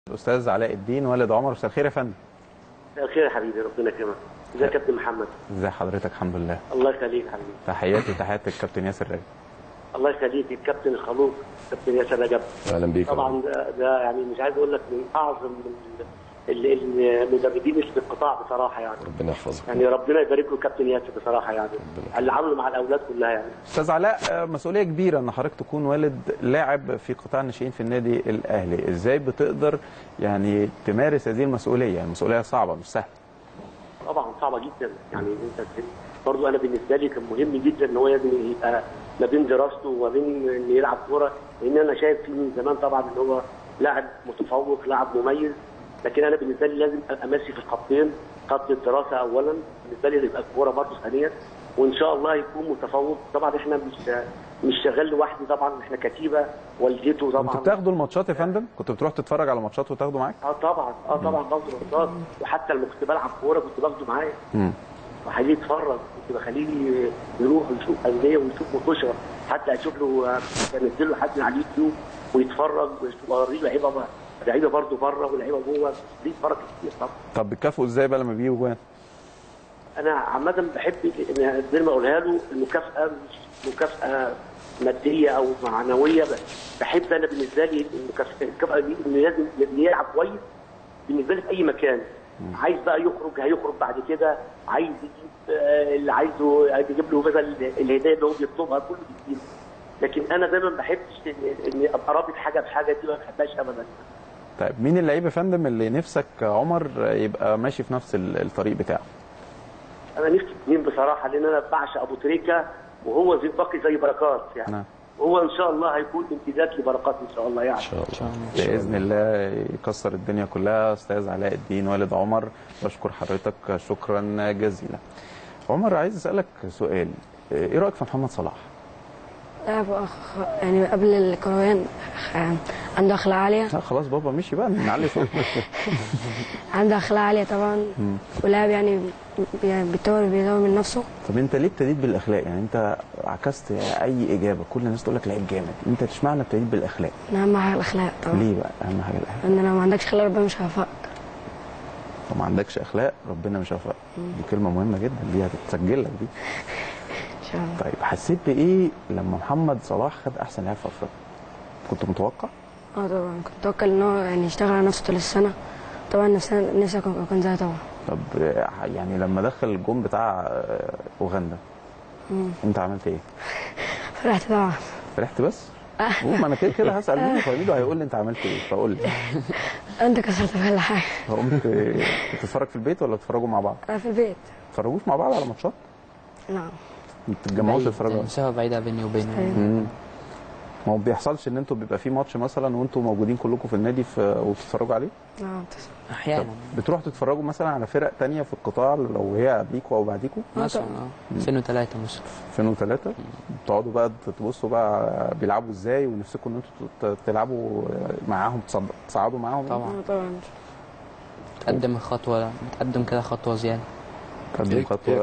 الاستاذ علاء الدين والد عمر مساء الخير يا فندم مساء الخير يا حبيبي ربنا يكرمك ازيك يا كابتن محمد ازي حضرتك الحمد لله الله يخليك حبيبي تحياتي وتحيات الكابتن ياسر راجل الله يخليك الكابتن الخلوق كابتن ياسر رجب اهلا بيك طبعا ده, ده يعني مش عايز اقول لك من اعظم ال- ال- المدربين اللي في القطاع بصراحه يعني ربنا يحفظك يعني ربنا يبارك له كابتن ياسر بصراحه يعني اللي عمله مع الاولاد كلها يعني استاذ علاء آه، مسؤوليه كبيره ان حضرتك تكون والد لاعب في قطاع الناشئين في النادي الاهلي ازاي بتقدر يعني تمارس هذه المسؤوليه يعني مسؤوليه صعبه مش سهله طبعا صعبه جدا يعني انت برضو انا بالنسبه لي كان مهم جدا ان هو لازم يبقى ما بين دراسته وما بين ان يلعب كوره لان انا شايف فيه من زمان طبعا ان هو لاعب متفوق لاعب مميز لكن انا بالنسبه لي لازم ابقى ماشي في الخطين خط الدراسه اولا بالنسبه لي يبقى الكوره برضه ثانيا وان شاء الله يكون متفوق طبعا احنا مش مش شغال لوحدي طبعا احنا كتيبه والدته طبعا كنتوا بتاخدوا الماتشات يا فندم كنت بتروح تتفرج على ماتشات وتاخده معاك اه طبعا اه طبعا باخده ماتشات وحتى لما كنت بلعب كوره كنت باخده معايا مم. وخليه يتفرج كنت بخليه يروح ويشوف انديه ويشوف مطوشه حتى اشوف له بنزل له حد على اليوتيوب ويتفرج واوريه لعيبه لعيبه برضه بره ولعيبه جوه دي فرق كتير طبعا طب بتكافئوا ازاي بقى لما بيجيبوا جوان انا عامه بحب ان زي ما اقولها له المكافاه مش مكافاه ماديه او معنويه بحب انا بالنسبه لي المكافاه المكافاه دي ان لازم اللي يلعب كويس بالنسبه لي في اي مكان عايز بقى يخرج هيخرج بعد كده عايز يجيب آه، اللي عايزه عايز يجيب له مثلا الهدايا اللي هو بيطلبها كله بيجيب لكن انا دايما ما بحبش إن- اني ابقى رابط حاجه بحاجه دي ما بحبهاش ابدا طيب مين اللعيب يا فندم اللي نفسك عمر يبقى ماشي في نفس ال- الطريق بتاعه انا نفسي اثنين بصراحه لان انا بعشق ابو تريكه وهو زي باقي زي بركات يعني نعم. هو ان شاء الله هيكون امتداد لبركات ان شاء الله يعني ان شاء الله باذن الله يكسر الدنيا كلها استاذ علاء الدين والد عمر بشكر حضرتك شكرا جزيلا عمر عايز اسالك سؤال ايه رايك في محمد صلاح لاعب أخ- يعني قبل الكروان آه، عنده اخلاق عاليه لا خلاص بابا مشي بقى نعلي صوت عنده اخلاق عاليه طبعا ولاعب يعني بي- بيطور بيطور من نفسه طب انت ليه ابتديت بالاخلاق يعني انت عكست اي اجابه كل الناس تقول لك لعيب جامد انت اشمعنى ابتديت بالاخلاق إن اهم حاجه الاخلاق طبعا ليه بقى اهم حاجه الاخلاق ان لو ما عندكش اخلاق ربنا مش هيوفقك لو ما عندكش اخلاق ربنا مش هيوفقك دي كلمه مهمه جدا دي هتتسجل لك دي ان شاء الله طيب حسيت بايه لما محمد صلاح خد احسن لاعب في افريقيا كنت متوقع اه طبعا كنت متوكل ان هو يعني يشتغل على نفسه طول السنه طبعا نفسي نفسي اكون أكون زيه طبعا طب آه، يعني لما دخل الجون بتاع آه، اوغندا انت عملت ايه فرحت طبعا فرحت بس قول، ما انا كده كده هسال مين فميدو هيقول لي انت عملت ايه فقول لي انت كسرت في كل حاجه فقمت آه، بتتفرج في البيت ولا بتتفرجوا مع بعض انا في البيت تتفرجوش مع بعض على ماتشات نعم ما بتتجمعوش تتفرجوا المسافه بعيده بيني وبينه أيوة. مم. ما هو بيحصلش ان انتوا بيبقى في ماتش مثلا وانتوا موجودين كلكم في النادي في وبتتفرجوا عليه نعم تسلم. احيانا بتروح تتفرجوا مثلا على فرق تانية في القطاع لو هي قبليكوا او بعديكوا مثلا اه 2003 مثلا 2003 بتقعدوا بقى تبصوا بقى بيلعبوا ازاي ونفسكم ان انتوا ت- تلعبوا معاهم تصد- تصعدوا معاهم طبعا آه، طبعا تقدم خطوه تقدم كده خطوه زياده تقدم إيه- خطوه